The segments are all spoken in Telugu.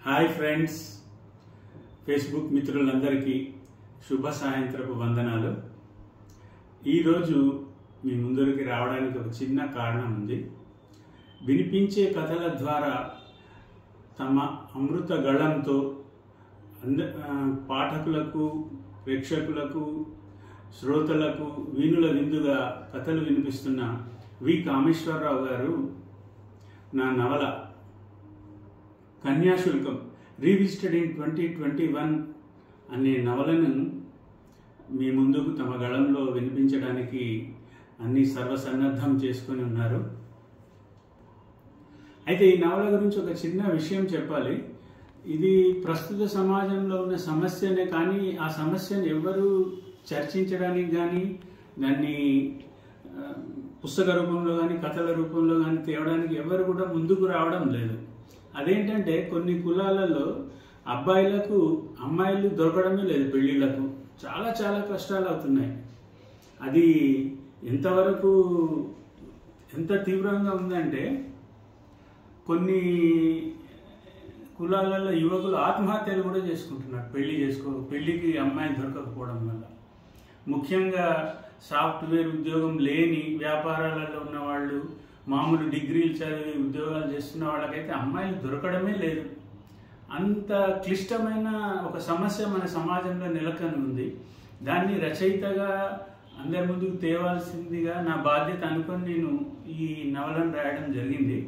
హాయ్ ఫ్రెండ్స్ ఫేస్బుక్ మిత్రులందరికీ శుభ సాయంత్రపు వందనాలు ఈరోజు మీ ముందరికి రావడానికి ఒక చిన్న కారణం ఉంది వినిపించే కథల ద్వారా తమ అమృత గళంతో అంద ఆ, పాఠకులకు ప్రేక్షకులకు శ్రోతలకు వీణుల విందుగా కథలు వినిపిస్తున్న వి కామేశ్వరరావు గారు నా నవల Kanyasulkam revisited in twenty twenty one అనే నవలను మీ ముందుకు తమ గళంలో వినిపించడానికి అన్ని సర్వసన్నద్ధం చేసుకొని ఉన్నారు అయితే ఈ నవల గురించి ఒక చిన్న విషయం చెప్పాలి ఇది ప్రస్తుత సమాజంలో ఉన్న సమస్యనే కానీ ఆ సమస్యను ఎవరు చర్చించడానికి కానీ దాన్ని ఆ, పుస్తక రూపంలో కానీ కథల రూపంలో కానీ తేవడానికి ఎవరు కూడా ముందుకు రావడం లేదు అదేంటంటే కొన్ని కులాలలో అబ్బాయిలకు అమ్మాయిలు దొరకడమే లేదు పెళ్ళిళ్ళకు చాలా చాలా కష్టాలు అవుతున్నాయి అది ఎంతవరకు ఎంత తీవ్రంగా ఉందంటే కొన్ని కులాలలో యువకులు ఆత్మహత్యలు కూడా చేసుకుంటున్నారు పెళ్లి చేసుకో పెళ్లికి అమ్మాయి దొరకకపోవడం వల్ల ముఖ్యంగా సాఫ్ట్వేర్ ఉద్యోగం లేని వ్యాపారాలలో ఉన్న వాళ్ళు మామూలు డిగ్రీలు చదివి ఉద్యోగాలు చేస్తున్న వాళ్ళకైతే అమ్మాయిలు దొరకడమే లేదు అంత క్లిష్టమైన ఒక సమస్య మన సమాజంలో నెలకొని ఉంది దాన్ని రచయితగా అందరి ముందుకు తేవాల్సిందిగా నా బాధ్యత అనుకొని నేను ఈ నవలను రాయడం జరిగింది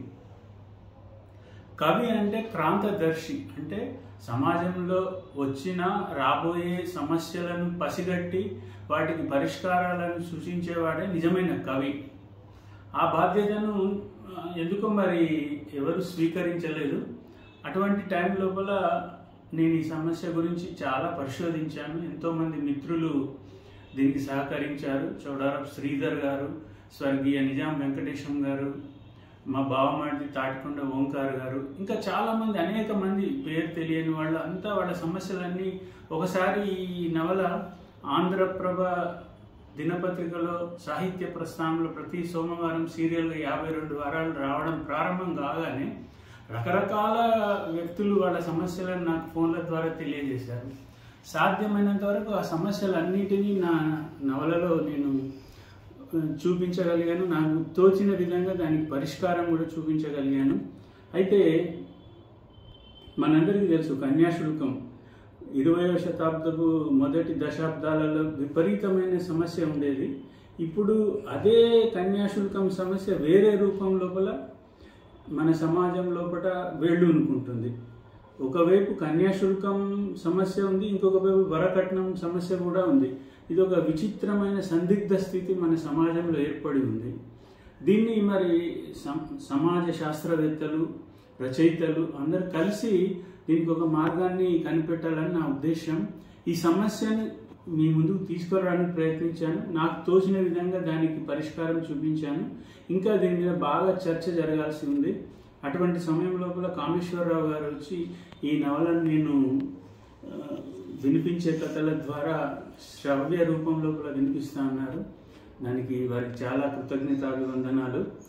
కవి అంటే క్రాంతదర్శి అంటే సమాజంలో వచ్చిన రాబోయే సమస్యలను పసిగట్టి వాటికి పరిష్కారాలను సూచించేవాడే నిజమైన కవి ఆ బాధ్యతను ఆ, ఎందుకో మరి ఎవరు స్వీకరించలేదు అటువంటి టైం లోపల నేను ఈ సమస్య గురించి చాలా పరిశోధించాను ఎంతోమంది మిత్రులు దీనికి సహకరించారు చౌడారపు శ్రీధర్ గారు స్వర్గీయ నిజాం వెంకటేశం గారు మా బావమాటి తాటికొండ ఓంకార్ గారు ఇంకా చాలా మంది అనేక మంది పేరు తెలియని వాళ్ళు అంతా వాళ్ళ సమస్యలన్నీ ఒకసారి ఈ నవల ఆంధ్రప్రభ దినపత్రికలో సాహిత్య ప్రస్థానంలో ప్రతి సోమవారం సీరియల్గా యాభై రెండు వారాలు రావడం ప్రారంభం కాగానే రకరకాల వ్యక్తులు వాళ్ళ సమస్యలను నాకు ఫోన్ల ద్వారా తెలియజేశారు సాధ్యమైనంత వరకు ఆ సమస్యలన్నిటినీ నా నవలలో నేను చూపించగలిగాను నాకు తోచిన విధంగా దానికి పరిష్కారం కూడా చూపించగలిగాను అయితే మనందరికీ తెలుసు కన్యాశుల్కం ఇరవయవ శతాబ్దపు మొదటి దశాబ్దాలలో విపరీతమైన సమస్య ఉండేది ఇప్పుడు అదే కన్యాశుల్కం సమస్య వేరే రూపం లోపల మన సమాజం లోపల వేళ్ళూనుకుంటుంది ఒకవైపు కన్యాశుల్కం సమస్య ఉంది ఇంకొక వైపు వరకట్నం సమస్య కూడా ఉంది ఇది ఒక విచిత్రమైన సందిగ్ధ స్థితి మన సమాజంలో ఏర్పడి ఉంది దీన్ని మరి సం- సమాజ శాస్త్రవేత్తలు రచయితలు అందరు కలిసి దీనికి ఒక మార్గాన్ని కనిపెట్టాలని నా ఉద్దేశం ఈ సమస్యను మీ ముందుకు తీసుకురావడానికి ప్రయత్నించాను నాకు తోచిన విధంగా దానికి పరిష్కారం చూపించాను ఇంకా దీని మీద బాగా చర్చ జరగాల్సి ఉంది అటువంటి సమయం లోపల కామేశ్వరరావు గారు వచ్చి ఈ నవలను నేను ఆ, వినిపించే కథల ద్వారా శ్రవ్య రూపం లోపల వినిపిస్తా అన్నారు దానికి వారికి చాలా కృతజ్ఞతాభివందనాలు